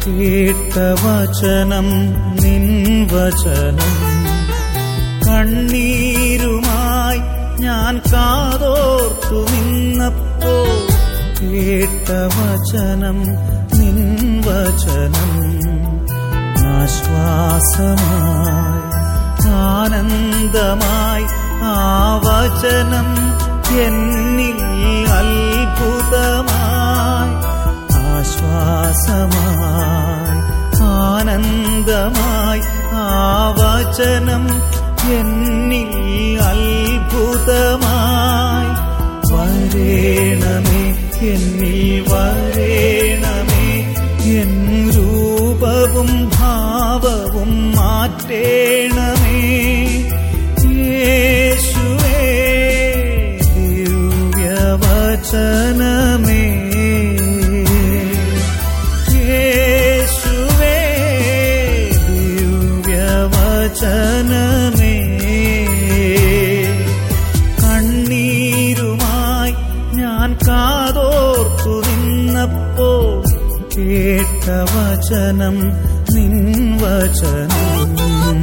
കേട്ട വചനം നിൻ വചനം കണ്ണീരുമായി ഞാൻ കാതോർത്തു നിന്നപ്പോ കേട്ട വചനം നിൻ വചനം ആശ്വാസമായി ആനന്ദമായി ആ വചനം എന്നിൽ അത്ഭുതമായി ആശ്വാസമായി ആനന്ദമായി ആ വചനം എന്നിൽ അത്ഭുതമായി വരേണമേ എന്നിൽ വരേണമേ എൻ രൂപവും ഭാവവും മാറ്റേണമേ യേശുവേ ദിവ്യവചനമേ യേശുവേ ദിവ്യവചനമേ കണ്ണീരുമായി ഞാൻ കാതോർത്തു നിന്നപ്പോ കേട്ട വചനം നിൻ വചനം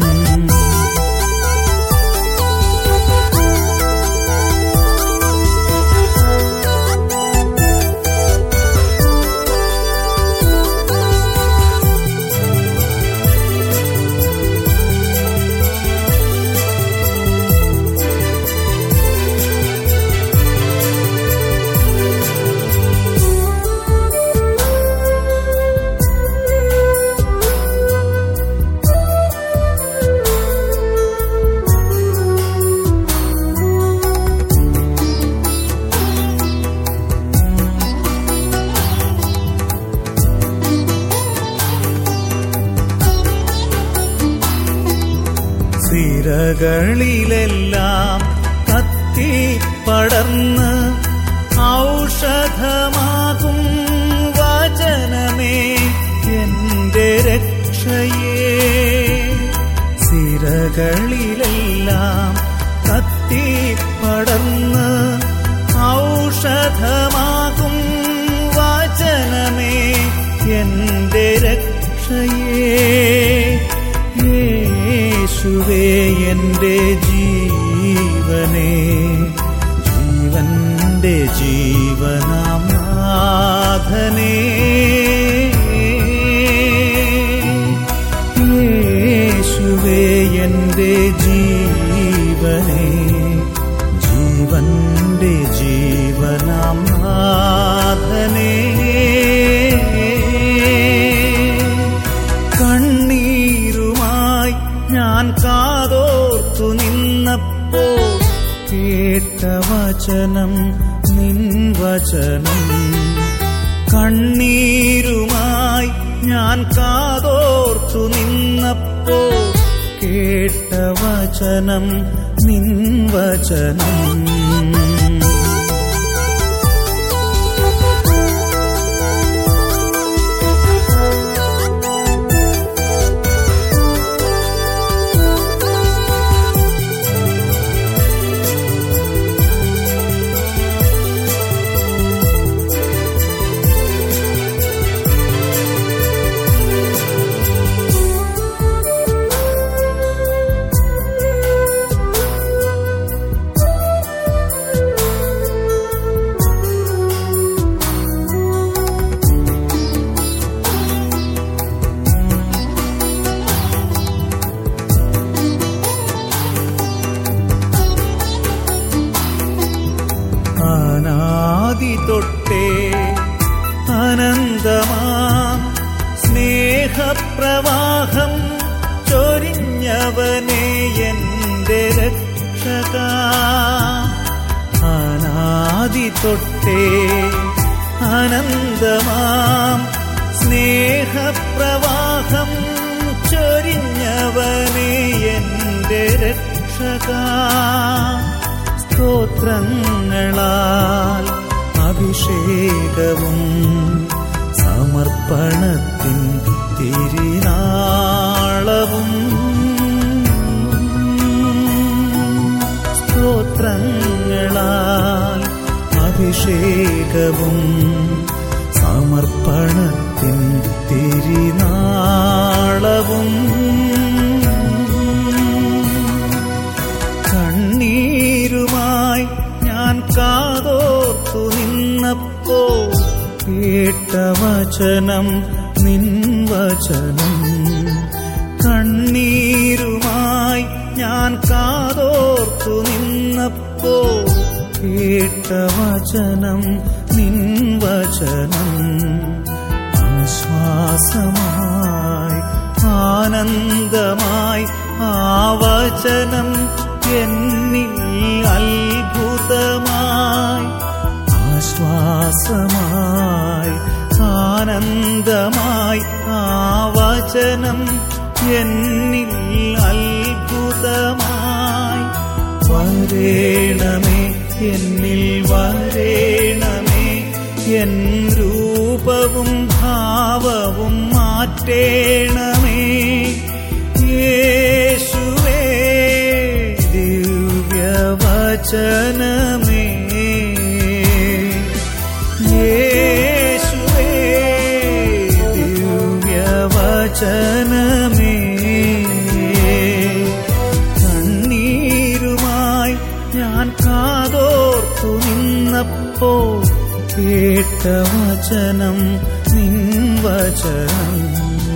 സിരകളിലെല്ലാം കത്തി പടർന്ന് ഔഷധമാകും വചനമേ എന്റെ രക്ഷയേ സിരകളിലെല്ലാം കത്തി പടർന്ന് ഔഷധമാകും വചനമേ എന്റെ രക്ഷയേ യേശുവേ എന്റെ ജീവനേ ജീവന്റെ ജീവനാം നാഥനേ യേശുവേ എന്റെ ജീവനേ ജീവന്റെ ജീവനാം നാഥനേ കണ്ണീരുമായി ഞാൻ കാതോർത്തു നിന്നപ്പോ കേട്ട വചനം നിൻ വചനം കണ്ണീരുമായി ഞാൻ കാതോർത്തു നിന്നപ്പോ കേട്ട വചനം നിൻ വചനം അനാദി തൊട്ടേ അനന്തമാം സ്നേഹപ്രവാഹം ചൊരിഞ്ഞവനെ എന്റെ രക്ഷക അനാദി തൊട്ടേ അനന്തമാം സ്നേഹപ്രവാഹം ചൊരിഞ്ഞവനെ എന്റെ രക്ഷക സ്തോത്രങ്ങളാൽ അഭിഷേകവും സമർപ്പണത്തിൻ തിരിനാളവും സ്തോത്രങ്ങളാൽ അഭിഷേകവും സമർപ്പണത്തിൻ സ്നേഹത്തിൻ തിരിനാളവും കണ്ണീരുമായി ഞാൻ കാതോർത്തു നിന്നപ്പോ കേട്ട വചനം നിൻ വചനം കണ്ണീരുമായി ഞാൻ കാതോർത്തു നിന്നപ്പോ കേട്ട വചനം നിൻ വചനം ആശ്വാസമായി ആനന്ദമായി ആ വചനം എന്നിൽ അത്ഭുതമായി ആശ്വാസമായി ആനന്ദമായി ആ വചനം എന്നിൽ അത്ഭുതമായി വരേണമേ എന്നിൽ വരേണമേ എൻ രൂപവും ഭാവവും മാറ്റേണമേ യേശുവേ ദിവ്യവചനമേ യേശുവേ ദിവ്യവചനമേ കണ്ണീരുമായി ഞാൻ കാതോർത്തു നിന്നപ്പോ കേട്ട വചനം നിൻ വചനം